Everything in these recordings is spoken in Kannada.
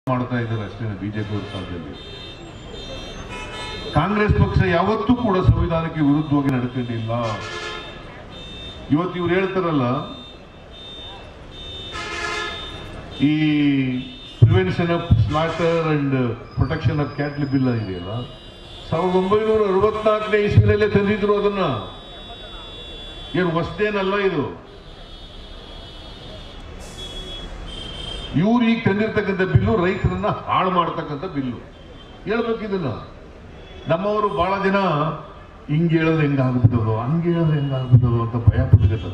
ಮಾಡ್ತಾ ಇದ್ದಾರೆ ಅಷ್ಟೇ ಬಿಜೆಪಿ ಅವ್ರ ಕಾಲದಲ್ಲಿ ಕಾಂಗ್ರೆಸ್ ಪಕ್ಷ ಯಾವತ್ತೂ ಕೂಡ ಸಂವಿಧಾನಕ್ಕೆ ವಿರುದ್ಧವಾಗಿ ನಡ್ಕೊಂಡಿಲ್ಲ ಇವತ್ತು ಇವ್ರು ಹೇಳ್ತಾರಲ್ಲ ಈ prevention of slaughter and protection of cattle bill ಇದೆಯಲ್ಲ ಸಾವಿರದ ಒಂಬೈನೂರ ಅರವತ್ನಾಲ್ಕನೇ ಇಸ್ವಿನಲ್ಲೇ ತಂದಿದ್ರು ಅದನ್ನ ಏನು ಹೊಸದೇನಲ್ಲ ಇದು ಇವ್ರು ಈಗ ತಂದಿರ್ತಕ್ಕಂಥ ಬಿಲ್ಲು ರೈತರನ್ನ ಹಾಳು ಮಾಡ್ತಕ್ಕಂಥ ಬಿಲ್ಲು ಹೇಳ್ಬೇಕು ಇದನ್ನ ನಮ್ಮವರು ಬಹಳ ಜನ ಹಿಂಗೆ ಹೇಳಿದ್ರೆ ಹೆಂಗಾಗ್ಬಿಟ್ಟದೋ ಹಂಗೆ ಹೇಳಿದ್ರೆ ಹೆಂಗಾಗ್ಬಿಟ್ಟದೋ ಅಂತ ಭಯ ಪಟ್ಕೊತಾರೆ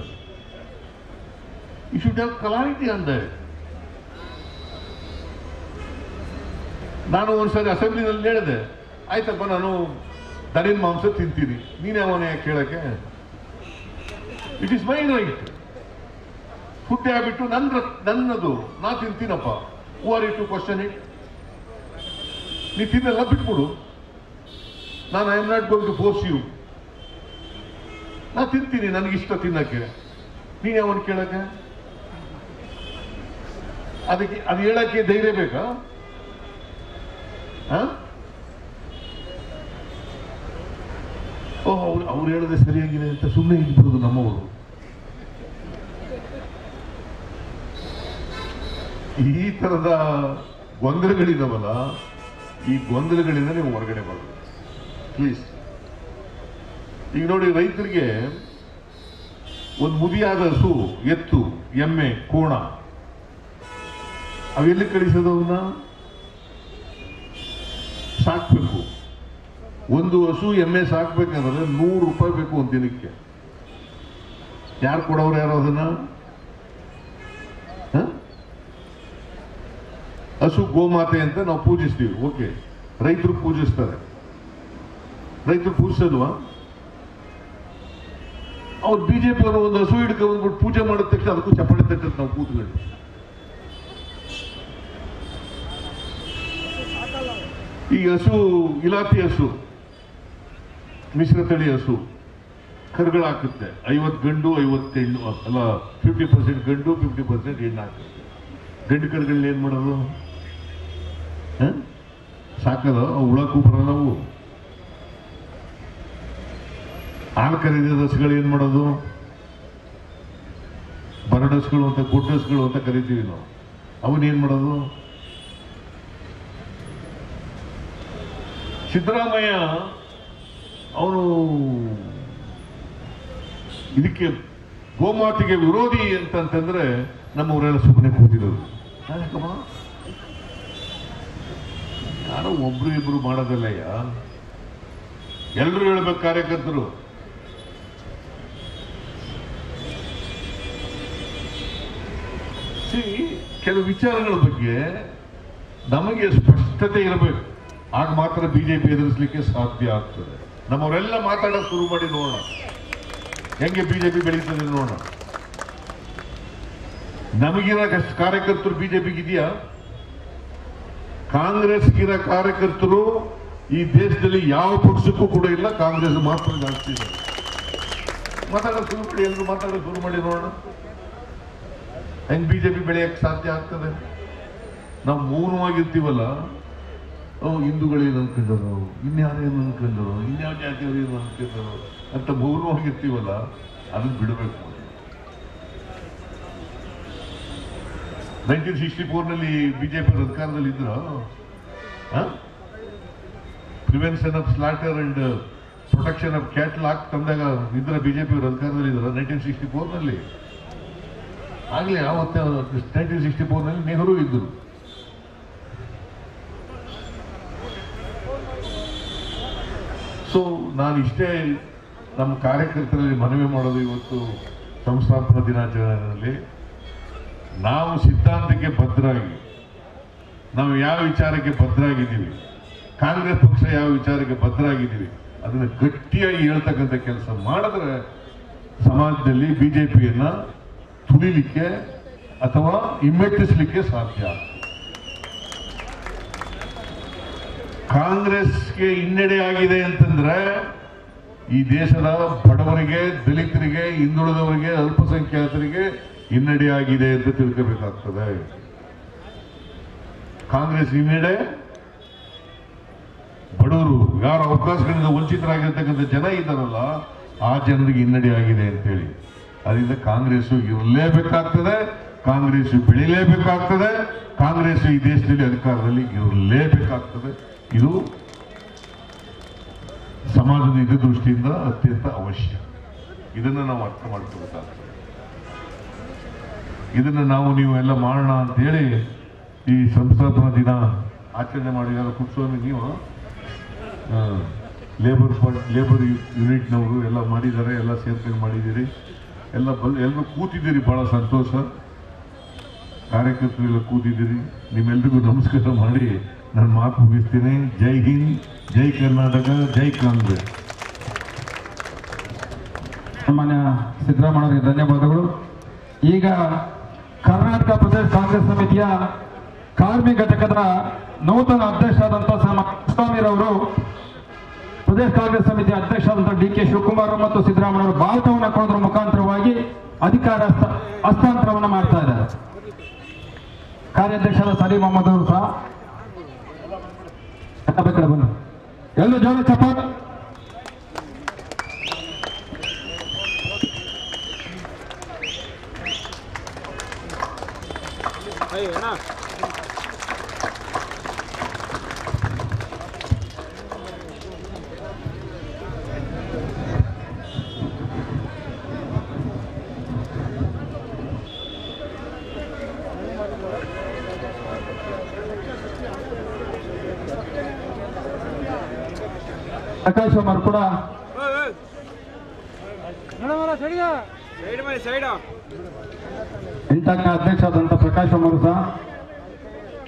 you should have clarity on that ನಾನು ಒಂದ್ಸರಿ ಅಸೆಂಬ್ಲಿನಲ್ಲಿ ಹೇಳಿದೆ ಆಯ್ತಪ್ಪ ನಾನು ದನಿನ ಮಾಂಸ ತಿಂತೀನಿ ನೀನೇ ಅವನ ಯಾಕೆ ಕೇಳಕ್ಕೆ it is my right food habit ನನ್ನ ನನ್ನದು ನಾ ತಿಂತೀನಪ್ಪ who are to question it ನೀ ತಿನ್ನಲ್ಲ ಬಿಟ್ಬಿಡು ನಾನು I am not going to force you ನಾ ತಿಂತೀನಿ ನನಗಿಷ್ಟ ತಿನ್ನಕ್ಕೆ ನೀನು ಅವನ್ ಕೇಳಕ್ಕೆ ಅದಕ್ಕೆ ಅದು ಹೇಳಕ್ಕೆ ಧೈರ್ಯ ಬೇಕಾ ಹ? ಓಹ್ ಅವ್ರು ಅವ್ರು ಹೇಳದೆ ಸರಿಯಾಗಿದೆ ಅಂತ ಸುಮ್ಮನೆ ಇದ್ಬಿಡುದು ನಮ್ಮವರು ಈ ತರದ ಗೊಂದಲಗಳಿದಾವಲ್ಲ ಈ ಗೊಂದಲಗಳಿಂದ ನೀವು ಹೊರಗಡೆ ಬರಬೇಕು ಪ್ಲೀಸ್ ಈಗ ನೋಡಿ ರೈತರಿಗೆ ಒಂದು ಮುದಿಯಾದ ಹಸು ಎತ್ತು ಎಮ್ಮೆ ಕೋಣ ಅವೆಲ್ಲಿ ಕಳಿಸೋದು ಅವನ್ನ ಸಾಕ್ಬೇಕು ಒಂದು ಹಸು ಎಮ್ಮೆ ಸಾಕ್ಬೇಕಂದ್ರೆ ನೂರು ರೂಪಾಯಿ ಬೇಕು ಒಂದು ದಿನಕ್ಕೆ ಯಾರು ಕೊಡೋರು ಯಾರು ಅದನ್ನ ಹ? ಹಸು ಗೋಮಾತೆ ಅಂತ ನಾವು ಪೂಜಿಸ್ತೀವಿ ಓಕೆ ರೈತರು ಪೂಜಿಸ್ತಾರೆ ರೈತರು ಪೂಜಿಸಲ್ವಾ ಅವ್ರು ಬಿಜೆಪಿ ಅವರು ಒಂದು ಹಸು ಹಿಡ್ಕೊಂಡ್ಬಿಟ್ಟು ಪೂಜೆ ಮಾಡಿದ ತಕ್ಷಣ ಅದಕ್ಕೂ ಚಪ್ಪಾಳೆ ತಟ್ಟದ ನಾವು ಕೂತ್ಕೊಂಡು ಈ ಹಸು ಇಲಾತಿ ಹಸು ಮಿಶ್ರ ತಳಿ ಹಸು ಕರುಗಳು ಹಾಕುತ್ತೆ ಐವತ್ತು ಗಂಡು ಐವತ್ತು ಹೆಣ್ಣು ಅಲ್ಲ ಫಿಫ್ಟಿ ಪರ್ಸೆಂಟ್ ಗಂಡು ಫಿಫ್ಟಿ ಪರ್ಸೆಂಟ್ ಹೆಣ್ಣು ಹಾಕುತ್ತೆ ಗಂಡು ಕರುಗಳನ್ನ ಏನ್ ಮಾಡೋದು ಹ? ಸಾಕದ ಉಳಕ್ಕೂ ಬರಲ್ಲ ಅವು ಹಾಲು ಕರೀದಿದ ಹಸುಗಳು ಏನ್ ಮಾಡೋದು ಬರಡ್ ಹಸುಗಳು ಅಂತ ಗುಡ್ಡ ಹಸುಗಳು ಅಂತ ಕರಿತೀವಿ ನಾವು ಅವನ್ ಏನ್ ಮಾಡೋದು ಸಿದ್ದರಾಮಯ್ಯ ಅವನು ಇದಕ್ಕೆ ಗೋಮಾತಿಗೆ ವಿರೋಧಿ ಅಂತಂತಂದ್ರೆ ನಮ್ಮವರೆಲ್ಲ ಸುಮ್ಮನೆ ಕೂತಿರೋದು ಯಾಕಮ್ಮ ಯಾರೋ ಒಬ್ರು ಇಬ್ರು ಮಾಡೋದಲ್ಲಯ್ಯ ಎಲ್ರು ಹೇಳ್ಬೇಕು ಕಾರ್ಯಕರ್ತರು See, ಕೆಲವು ವಿಚಾರಗಳ ಬಗ್ಗೆ ನಮಗೆ ಸ್ಪಷ್ಟತೆ ಇರಬೇಕು ಆಗ ಮಾತ್ರ ಬಿಜೆಪಿ ಎದುರಿಸಲಿಕ್ಕೆ ಸಾಧ್ಯ ಆಗ್ತದೆ ನಮ್ಮವರೆಲ್ಲ ಮಾತಾಡೋಕೆ ಶುರು ಮಾಡಿ ನೋಡೋಣ ಹೆಂಗೆ ಬಿಜೆಪಿ ಬೆಳೀತದೆ ನೋಡೋಣ ನಮಗಿರೋ ಕಷ್ಟ ಕಾರ್ಯಕರ್ತರು ಬಿಜೆಪಿಗೆ ಇದೆಯಾ ಕಾಂಗ್ರೆಸ್ಗಿರೋ ಕಾರ್ಯಕರ್ತರು ಈ ದೇಶದಲ್ಲಿ ಯಾವ ಪಕ್ಷಕ್ಕೂ ಕೂಡ ಇಲ್ಲ ಕಾಂಗ್ರೆಸ್ ಮಾತ್ರ ಜಾಸ್ತಿ ಇದೆ ಮಾತಾಡೋಕೆ ಶುರು ಮಾಡಿ ಎಲ್ಲರೂ ಮಾತಾಡೋಕೆ ಶುರು ಮಾಡಿ ನೋಡೋಣ ಹೆಂಗ್ ಬಿಜೆಪಿ ಬೆಳೆಯಕ್ಕೆ ಸಾಧ್ಯ ಆಗ್ತದೆ ನಾವು ಮೌನವಾಗಿರ್ತೀವಲ್ಲ ಓ ಹಿಂದೂಗಳೇನು ಅನ್ಕೊಂಡರು ಇನ್ಯಾರೇನು ಅನ್ಕೊಂಡರು ಇನ್ಯಾವ ಜಾತಿಯವರು ಏನು ಅನ್ಕೊಂಡರು ಅಂತ ಮೌನವಾಗಿರ್ತೀವಲ್ಲ ಅದನ್ನ ಬಿಡಬೇಕು ನೈನ್ಟೀನ್ ಸಿಕ್ಸ್ಟಿ ಫೋರ್ನಲ್ಲಿ ಬಿಜೆಪಿ ಅಧಿಕಾರದಲ್ಲಿ ಇದ್ರ prevention of slaughter and protection of cattle act ತಂದಾಗ ಇದ್ರ ಬಿಜೆಪಿ ಅವರು ಅಧಿಕಾರದಲ್ಲಿ ಇದ್ರ ನೈನ್ಟೀನ್ ಸಿಕ್ಸ್ಟಿ ಫೋರ್ನಲ್ಲಿ ಆಗ್ಲೇ ಆವತ್ತೆ ನೈನ್ಟೀನ್ ಸಿಕ್ಸ್ಟಿ ಫೋರ್ನಲ್ಲಿ ನೆಹರು ಇದ್ದರು ಸೊ ನಾನು ಇಷ್ಟೇ ನಮ್ಮ ಕಾರ್ಯಕರ್ತರಲ್ಲಿ ಮನವಿ ಮಾಡೋದು ಇವತ್ತು ಸಂಸ್ಥಾಪನಾ ದಿನಾಚರಣೆಯಲ್ಲಿ ನಾವು ಸಿದ್ಧಾಂತಕ್ಕೆ ಬದ್ಧರಾಗಿ ನಾವು ಯಾವ ವಿಚಾರಕ್ಕೆ ಬದ್ಧರಾಗಿದ್ದೀವಿ ಕಾಂಗ್ರೆಸ್ ಪಕ್ಷ ಯಾವ ವಿಚಾರಕ್ಕೆ ಬದ್ಧರಾಗಿದ್ದೀವಿ ಅದನ್ನ ಗಟ್ಟಿಯಾಗಿ ಹೇಳ್ತಕ್ಕಂಥ ಕೆಲಸ ಮಾಡಿದ್ರೆ ಸಮಾಜದಲ್ಲಿ ಬಿಜೆಪಿಯನ್ನ ತುಳಿಲಿಕ್ಕೆ ಅಥವಾ ಹಿಮ್ಮೆಟ್ಟಿಸಲಿಕ್ಕೆ ಸಾಧ್ಯ ಕಾಂಗ್ರೆಸ್ಗೆ ಹಿನ್ನಡೆ ಆಗಿದೆ ಅಂತಂದ್ರೆ ಈ ದೇಶದ ಬಡವರಿಗೆ ದಲಿತರಿಗೆ ಹಿಂದುಳಿದವರಿಗೆ ಅಲ್ಪಸಂಖ್ಯಾತರಿಗೆ ಹಿನ್ನಡೆ ಆಗಿದೆ ಅಂತ ತಿಳ್ಕೋಬೇಕಾಗ್ತದೆ ಕಾಂಗ್ರೆಸ್ ಹಿನ್ನಡೆ ಬಡವರು ಯಾರು ಅವಕಾಶಗಳಿಂದ ವಂಚಿತರಾಗಿರ್ತಕ್ಕಂಥ ಜನ ಇದ್ದಾರಲ್ಲ ಆ ಜನರಿಗೆ ಹಿನ್ನಡೆ ಆಗಿದೆ ಅಂತೇಳಿ ಅದರಿಂದ ಕಾಂಗ್ರೆಸ್ ಇರಲೇಬೇಕಾಗ್ತದೆ ಕಾಂಗ್ರೆಸ್ ಬೆಳಿಲೇಬೇಕಾಗ್ತದೆ ಕಾಂಗ್ರೆಸ್ ಈ ದೇಶದಲ್ಲಿ ಅಧಿಕಾರದಲ್ಲಿ ಇರಲೇಬೇಕಾಗ್ತದೆ ಇದು ಸಮಾಜದ ಹಿತದೃಷ್ಟಿಯಿಂದ ಅತ್ಯಂತ ಅವಶ್ಯ ಇದನ್ನು ನಾವು ಅರ್ಥ ಮಾಡ್ಕೋಬೇಕಾಗ್ತದೆ ಇದನ್ನು ನಾವು ನೀವು ಎಲ್ಲ ಮಾಡೋಣ ಅಂತೇಳಿ ಈ ಸಂಸ್ಥಾಪನಾ ದಿನ ಆಚರಣೆ ಮಾಡಿದಾರೆ ಕುಟ್ಸ್ವಾಮಿ ನೀವು ಲೇಬರ್ ಫಂಡ್ ಲೇಬರ್ ಯೂನಿಟ್ನವರು ಎಲ್ಲ ಮಾಡಿದ್ದಾರೆ ಎಲ್ಲ ಸೇರ್ಕೊಂಡು ಮಾಡಿದ್ದೀರಿ ಎಲ್ಲ ಬಲ್ ಎಲ್ಲರೂ ಕೂತಿದ್ದೀರಿ ಭಾಳ ಸಂತೋಷ ಕಾರ್ಯಕರ್ತರೆಲ್ಲ ಕೂತಿದ್ದೀರಿ ನಿಮ್ಮೆಲ್ರಿಗೂ ನಮಸ್ಕಾರ ಮಾಡಿ ನಾನು ಮಾತು ಮುಗಿಸ್ತೀನಿ ಜೈ ಹಿಂದ್ ಜೈ ಕರ್ನಾಟಕ ಜೈ ಕಾಂಗ್ರೆಸ್ ಸನ್ಮಾನ್ಯ ಸಿದ್ದರಾಮಯ್ಯವರಿಗೆ ಧನ್ಯವಾದಗಳು ಈಗ ಕರ್ನಾಟಕ ಪ್ರದೇಶ ಕಾಂಗ್ರೆಸ್ ಸಮಿತಿಯ ಕಾರ್ಮಿಕ ಘಟಕದ ನೂತನ ಅಧ್ಯಕ್ಷರಾದಂಥ ಸ್ವಾಮಿರವರು ಪ್ರದೇಶ ಕಾಂಗ್ರೆಸ್ ಸಮಿತಿಯ ಅಧ್ಯಕ್ಷರಾದಂಥ ಡಿ ಕೆ ಶಿವಕುಮಾರ್ ಮತ್ತು ಸಿದ್ದರಾಮಯ್ಯವರು ಬಾವುಟವನ್ನು ಕೊಡೋದ್ರ ಮುಖಾಂತರವಾಗಿ ಅಧಿಕಾರ ಹಸ್ತ- ಹಸ್ತಾಂತರವನ್ನು ಮಾಡ್ತಾ ಇದ್ದಾರೆ ಕಾರ್ಯಾಧ್ಯಕ್ಷರಾದ ಸಲೀಂ ಅಹಮದ್ ಅವರು ಸಹ ಎಲ್ಲ ಕಡೆ ಬನ್ನಿ ಎಲ್ಲೂ ಜೋರ ಚಪ್ಪಾಳೆ ಪ್ರಕಾಶ್ ಅವರು ಕೂಡ ಸೈಡ್ ಮಾಡಿ ಸೈಡ್ ಎಂಟನೇ ಅಧ್ಯಕ್ಷರಾದಂಥ ಪ್ರಕಾಶ್ ಅವರು ಸಹ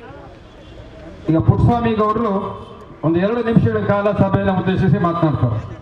ಈಗ ಪುಟ್ಟಸ್ವಾಮಿ ಗೌಡರು ಒಂದು ಎರಡು ನಿಮಿಷಗಳ ಕಾಲ ಸಭೆಯನ್ನು ಉದ್ದೇಶಿಸಿ ಮಾತನಾಡ್ತಾರೆ